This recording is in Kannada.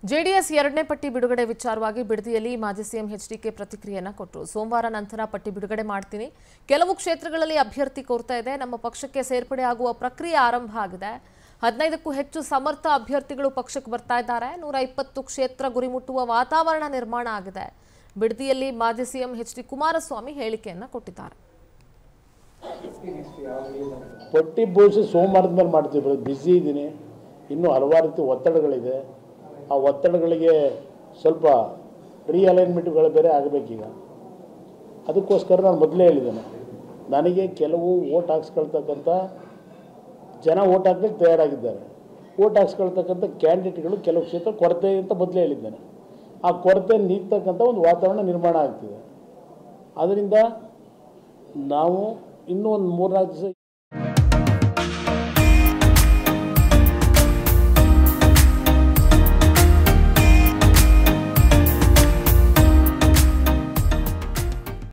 ಜೆಡಿಎಸ್ ಎರಡನೇ ಪಟ್ಟಿ ಬಿಡುಗಡೆ ವಿಚಾರವಾಗಿ ಬಿಡದಿಯಲ್ಲಿ ಮಾಜಿ ಸಿಎಂ ಎಚ್ಡಿಕೆ ಪ್ರತಿಕ್ರಿಯೆಯನ್ನ ಕೊಟ್ಟರು ಸೋಮವಾರ ನಂತರ ಪಟ್ಟಿ ಬಿಡುಗಡೆ ಮಾಡ್ತೀನಿ ಕೆಲವು ಕ್ಷೇತ್ರಗಳಲ್ಲಿ ಅಭ್ಯರ್ಥಿ ಕೊರತೆ ಇದೆ ನಮ್ಮ ಪಕ್ಷಕ್ಕೆ ಸೇರ್ಪಡೆ ಆಗುವ ಪ್ರಕ್ರಿಯೆ ಆರಂಭ ಆಗಿದೆ ಹದಿನೈದಕ್ಕೂ ಹೆಚ್ಚು ಸಮರ್ಥ ಅಭ್ಯರ್ಥಿಗಳು ಪಕ್ಷಕ್ಕೆ ಬರ್ತಾ ಇದ್ದಾರೆ ನೂರ ಇಪ್ಪತ್ತು ಕ್ಷೇತ್ರ ಗುರಿ ಮುಟ್ಟುವ ವಾತಾವರಣ ನಿರ್ಮಾಣ ಆಗಿದೆ ಬಿಡದಿಯಲ್ಲಿ ಮಾಜಿ ಸಿಎಂ ಎಚ್ ಡಿ ಕುಮಾರಸ್ವಾಮಿ ಹೇಳಿಕೆಯನ್ನ ಕೊಟ್ಟಿದ್ದಾರೆ ಪಟ್ಟಿ ಬಹುಶಃ ಸೋಮವಾರದ ಮೇಲೆ ಮಾಡ್ತೀವಿ ಬ್ಯುಸಿ ಇದ್ದೀನಿ ಇನ್ನೂ ಹಲವಾರು ರೀತಿ ಒತ್ತಡಗಳಿದೆ ಆ ಒತ್ತಡಗಳಿಗೆ ಸ್ವಲ್ಪ ರೀಅಲೈನ್ಮೆಂಟ್ಗಳು ಬೇರೆ ಆಗಬೇಕೀಗ ಅದಕ್ಕೋಸ್ಕರ ನಾನು ಮೊದಲೇ ಹೇಳಿದ್ದೇನೆ ನನಗೆ ಕೆಲವು ಓಟ್ ಹಾಕ್ಸ್ಕೊಳ್ತಕ್ಕಂಥ ಜನ ಓಟ್ ಹಾಕ್ಲಿಕ್ಕೆ ತಯಾರಾಗಿದ್ದಾರೆ ಓಟ್ ಹಾಕ್ಸ್ಕೊಳ್ತಕ್ಕಂಥ ಕ್ಯಾಂಡಿಡೇಟ್ಗಳು ಕೆಲವು ಕ್ಷೇತ್ರ ಕೊರತೆ ಅಂತ ಮೊದಲೇ ಹೇಳಿದ್ದೇನೆ ಆ ಕೊರತೆ ನೀಗ್ತಕ್ಕಂಥ ಒಂದು ವಾತಾವರಣ ನಿರ್ಮಾಣ ಆಗ್ತಿದೆ ಅದರಿಂದ ನಾವು ಇನ್ನೂ ಒಂದು ಮೂರ್ನಾಲ್ಕು ದಿವಸ